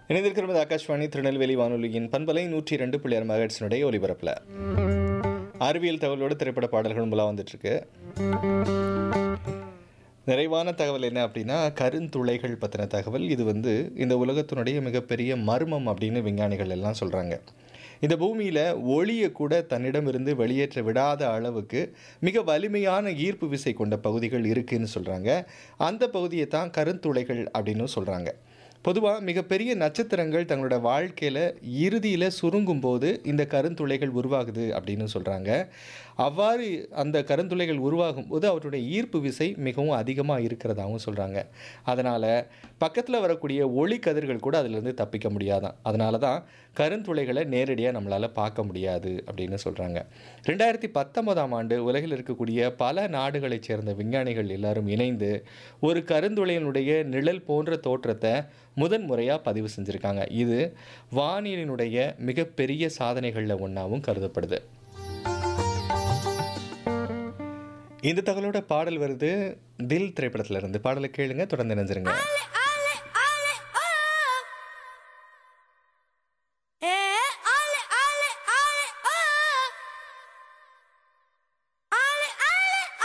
இணைந்திருக்கிறது ஆகாஷ்வாணி திருநெல்வேலி வானொலியின் பண்பலை நூற்றி ரெண்டு புள்ளியார் மகட்ஸினுடைய ஒலிபரப்பில் அறிவியல் தகவலோடு திரைப்பட பாடல்கள் மூலம் வந்துட்டுருக்கு நிறைவான தகவல் என்ன அப்படின்னா கருந்துளைகள் பற்றின தகவல் இது வந்து இந்த உலகத்தினுடைய மிகப்பெரிய மர்மம் அப்படின்னு விஞ்ஞானிகள் எல்லாம் சொல்கிறாங்க இந்த பூமியில் ஒளியை கூட தன்னிடமிருந்து வெளியேற்ற விடாத அளவுக்கு மிக வலிமையான ஈர்ப்பு விசை கொண்ட பகுதிகள் இருக்குன்னு சொல்கிறாங்க அந்த பகுதியை தான் கருந்துளைகள் அப்படின்னு சொல்கிறாங்க பொதுவாக மிகப்பெரிய நட்சத்திரங்கள் தங்களோட வாழ்க்கையில் இறுதியில் சுருங்கும் போது இந்த கருந்துளைகள் உருவாகுது அப்படின்னு சொல்கிறாங்க அவ்வாறு அந்த கருந்துளைகள் உருவாகும் போது அவற்றுடைய ஈர்ப்பு விசை மிகவும் அதிகமாக இருக்கிறதாகவும் சொல்கிறாங்க அதனால் பக்கத்தில் வரக்கூடிய ஒளி கதிர்கள் கூட அதிலிருந்து தப்பிக்க முடியாதான் அதனால தான் கருந்துளைகளை நேரடியாக நம்மளால் பார்க்க முடியாது அப்படின்னு சொல்கிறாங்க ரெண்டாயிரத்தி பத்தொன்பதாம் ஆண்டு உலகில் இருக்கக்கூடிய பல நாடுகளைச் சேர்ந்த விஞ்ஞானிகள் எல்லாரும் இணைந்து ஒரு கருந்துளையினுடைய நிழல் போன்ற தோற்றத்தை முதன் முறையாக பதிவு செஞ்சுருக்காங்க இது வானியலினுடைய மிகப்பெரிய சாதனைகளில் ஒன்றாவும் கருதப்படுது இந்த தகவலோட பாடல் வருது தில் திரைப்படத்துல இருந்து பாடலை கேளுங்க தொடர்ந்து நினைஞ்சிருங்க ஆளு